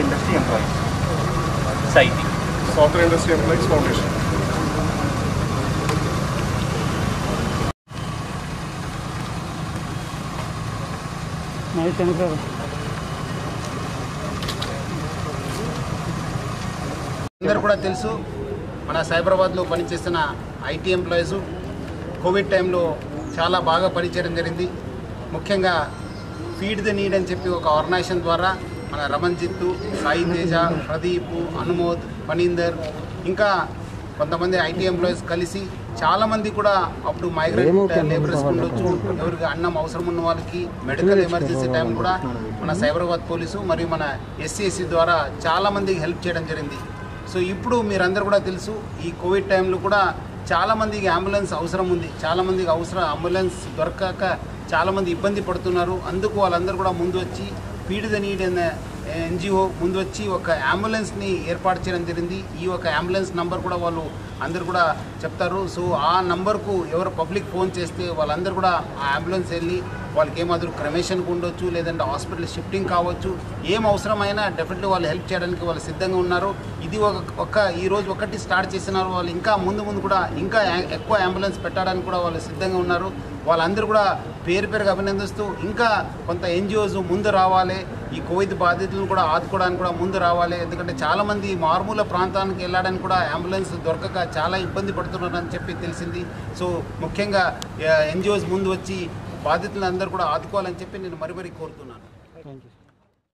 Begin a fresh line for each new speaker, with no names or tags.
software industry employees society
software industry employees foundation
అందరు కూడా తెలుసు మన సైబరాబాద్లో పనిచేస్తున్న ఐటీ ఎంప్లాయీస్ కోవిడ్ టైంలో చాలా బాగా పనిచేయడం జరిగింది ముఖ్యంగా ఫీడ్ ద నీడ్ అని చెప్పి ఒక ఆర్గనైజేషన్ ద్వారా మన రమణ్ జిత్తు సాయి తేజ ప్రదీప్ అనుమోద్ ఫణీందర్ ఇంకా కొంతమంది ఐటీ ఎంప్లాయీస్ కలిసి చాలామంది కూడా అప్పుడు మైగ్రెంట్ లేబరర్స్ ఉండొచ్చు ఎవరికి అన్నం అవసరం ఉన్న వాళ్ళకి మెడికల్ ఎమర్జెన్సీ టైం కూడా మన సైబరాబాద్ పోలీసు మరియు మన ఎస్సీఎస్సీ ద్వారా చాలామందికి హెల్ప్ చేయడం జరిగింది సో ఇప్పుడు మీరందరూ కూడా తెలుసు ఈ కోవిడ్ టైంలో కూడా చాలా మందికి అంబులెన్స్ అవసరం ఉంది చాలా మందికి అవసరం అంబులెన్స్ దొరకక చాలా మంది ఇబ్బంది పడుతున్నారు అందుకు వాళ్ళందరూ కూడా ముందు వచ్చి ఫీడ్ ద నీడ్ అనే ఎన్జిఓ ముందు వచ్చి ఒక అంబులెన్స్ని ఏర్పాటు చేయడం జరిగింది ఈ ఒక అంబులెన్స్ నంబర్ కూడా వాళ్ళు అందరు కూడా చెప్తారు సో ఆ నంబర్కు ఎవరు పబ్లిక్ ఫోన్ చేస్తే వాళ్ళందరూ కూడా ఆ అంబులెన్స్ వెళ్ళి వాళ్ళకి ఏమాదిరి క్రమేషన్కి ఉండొచ్చు లేదంటే హాస్పిటల్ షిఫ్టింగ్ కావచ్చు ఏం అవసరమైనా డెఫినెట్లీ వాళ్ళు హెల్ప్ చేయడానికి వాళ్ళు సిద్ధంగా ఉన్నారు ఇది ఒక ఒక ఈ రోజు ఒకటి స్టార్ట్ చేసినారు వాళ్ళు ఇంకా ముందు ముందు కూడా ఇంకా యా- ఎక్కువ అంబులెన్స్ పెట్టడానికి కూడా వాళ్ళు సిద్ధంగా ఉన్నారు వాళ్ళందరూ కూడా పేరు పేరుగా అభినందిస్తూ ఇంకా కొంత ఎన్జిఓస్ ముందు రావాలి ఈ కోవిడ్ బాధితులను కూడా ఆదుకోవడానికి కూడా ముందు రావాలి ఎందుకంటే చాలామంది మారుమూల ప్రాంతానికి వెళ్ళడానికి కూడా అంబులెన్స్ దొరకక చాలా ఇబ్బంది పడుతున్నారని చెప్పి తెలిసింది సో ముఖ్యంగా ఎన్జిఓస్ ముందు వచ్చి బాధితులందరూ కూడా ఆదుకోవాలని చెప్పి నేను మరి మరీ కోరుతున్నాను
థ్యాంక్ యూ